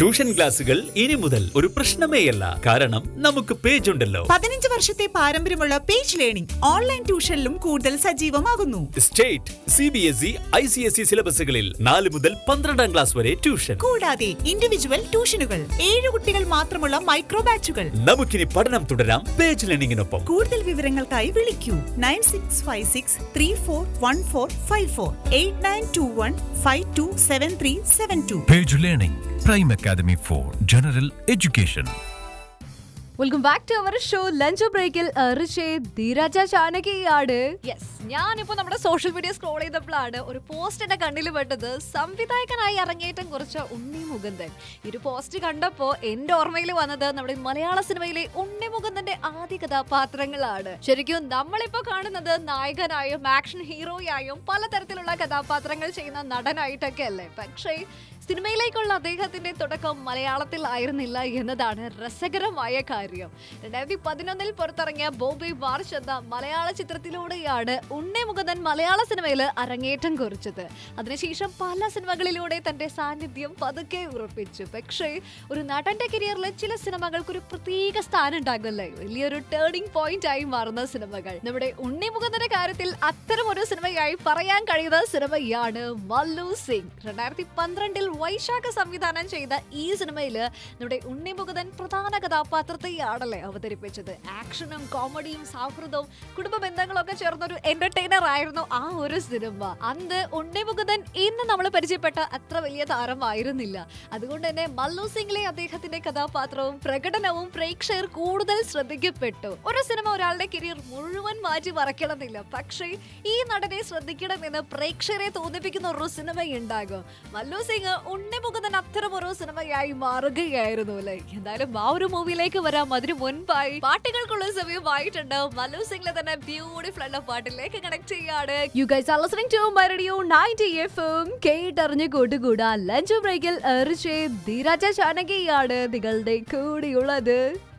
Tuition ക്ലാസുകൾ ഇനി മുതൽ ഒരു പ്രശ്നമേയല്ല കാരണം നമുക്ക് പേജ് ഉണ്ടല്ലോ പതിനഞ്ച് വർഷത്തെ പാരമ്പര്യമുള്ള പേജ് ലേണിംഗ് ഓൺലൈൻ ട്യൂഷനിലും കൂടുതൽ സജീവമാകുന്നു state C B S E I C S E സിലബസുകളിൽ നാല് മുതൽ പന്ത്രണ്ടാം ക്ലാസ് വരെ ട്യൂഷൻ കൂടാതെ ഇൻഡിവിജ്വൽ ട്യൂഷനുകൾ ഏഴ് കുട്ടികൾ മാത്രമുള്ള മൈക്രോ ബാച്ചുകൾ നമുക്കിനി പഠനം തുടരാം പേജ് ലേണിംഗിനൊപ്പം കൂടുതൽ വിവരങ്ങൾക്കായി വിളിക്കൂ nine six five six three four one four five four eight nine two one five two seven three seven two Page Learning, Prime Academy for General Education. Welcome back to our show lunch ബ്രേക്കിൽ ഋഷേ ധീരജ ചാനകിയാണ് yes ഞാനിപ്പോ നമ്മുടെ social media scroll ചെയ്തപ്പോഴാണ് ഒരു post എന്റെ കണ്ണിൽ പെട്ടത് സംവിധായകനായി അരങ്ങേറ്റം കുറിച്ച ഉണ്ണി മുകുന്ദൻ ഈ ഒരു പോസ്റ്റ് കണ്ടപ്പോ എന്റെ ഓർമ്മയിൽ വന്നത് നമ്മുടെ മലയാള സിനിമയിലെ ഉണ്ണി മുകുന്ദന്റെ ആദ്യ കഥാപാത്രങ്ങളാണ് ശരിക്കും നമ്മളിപ്പോ കാണുന്നത് നായകനായും ആക്ഷൻ ഹീറോയായും പലതരത്തിലുള്ള കഥാപാത്രങ്ങൾ ചെയ്യുന്ന നടനായിട്ടൊക്കെ അല്ലേ പക്ഷേ സിനിമയിലേക്കുള്ള അദ്ദേഹത്തിന്റെ തുടക്കം മലയാളത്തിൽ ആയിരുന്നില്ല എന്നതാണ് രസകരമായ കാര്യം രണ്ടായിരത്തി പതിനൊന്നിൽ പുറത്തിറങ്ങിയ ബോബി മാർച്ച് എന്ന മലയാള ചിത്രത്തിലൂടെയാണ് ഉണ്ണി മുകുന്ദൻ മലയാള സിനിമയിൽ അരങ്ങേറ്റം കുറിച്ചത് അതിനുശേഷം പല സിനിമകളിലൂടെ തന്റെ സാന്നിധ്യം പതുക്കെ ഉറപ്പിച്ചു പക്ഷേ ഒരു നടന്റെ കരിയറിൽ ചില സിനിമകൾക്ക് ഒരു പ്രത്യേക സ്ഥാനം ഉണ്ടാകുമല്ലേ വലിയൊരു ടേണിംഗ് പോയിന്റ് ആയി മാറുന്ന സിനിമകൾ നമ്മുടെ ഉണ്ണി മുകുന്ദന്റെ കാര്യത്തിൽ അത്തരം ഒരു സിനിമയായി പറയാൻ കഴിയുന്ന സിനിമയാണ് മല്ലു സിംഗ് രണ്ടായിരത്തി പന്ത്രണ്ടിൽ വൈശാഖ സംവിധാനം ചെയ്ത ഈ സിനിമയില് നമ്മുടെ ഉണ്ണി മുകുന്ദൻ പ്രധാന കഥാപാത്രത്തെയാണല്ലേ അവതരിപ്പിച്ചത് ആക്ഷനും കോമഡിയും സൗഹൃദവും കുടുംബ ബന്ധങ്ങളൊക്കെ ചേർന്നൊരു എന്റർടൈനർ ആയിരുന്നു ആ ഒരു സിനിമ അന്ന് ഉണ്ണി മുകുന്ദൻ ഇന്ന് നമ്മൾ പരിചയപ്പെട്ട അത്ര വലിയ താരമായിരുന്നില്ല അതുകൊണ്ട് തന്നെ മല്ലു സിംഗിലെ അദ്ദേഹത്തിന്റെ കഥാപാത്രവും പ്രകടനവും പ്രേക്ഷകർ കൂടുതൽ ശ്രദ്ധിക്കപ്പെട്ടു ഒരു സിനിമ ഒരാളുടെ കരിയർ മുഴുവൻ മാറ്റി മറക്കണമെന്നില്ല പക്ഷേ ഈ നടനെ ശ്രദ്ധിക്കണമെന്ന് പ്രേക്ഷകരെ തോന്നിപ്പിക്കുന്ന ഒരു സിനിമ ഉണ്ടാകും മല്ലു സിംഗ് ഉണ്ണി മുകുന്ദൻ അത്തരം ഒരു സിനിമയായി മാറുകയായിരുന്നു അല്ലേ എന്തായാലും ആ ഒരു മൂവിയിലേക്ക് വരാം അതിനു മുൻപായി പാട്ടുകൾക്കുള്ള സമയമായിട്ടുണ്ട് മല്ലു സിംഗിലെ തന്നെ ബ്യൂട്ടിഫുൾ ഉള്ള പാട്ടിലേക്ക് കണക്ട് ചെയ്യാണ് you guys are listening to my radio 90 FM കേട്ടറിഞ്ഞ് കൂട്ടുകൂടാ ലഞ്ച് ബ്രേക്കിൽ എറിച്ച് ധീരാജ ചാനകിയാണ് നിങ്ങളുടെ കൂടെയുള്ളത്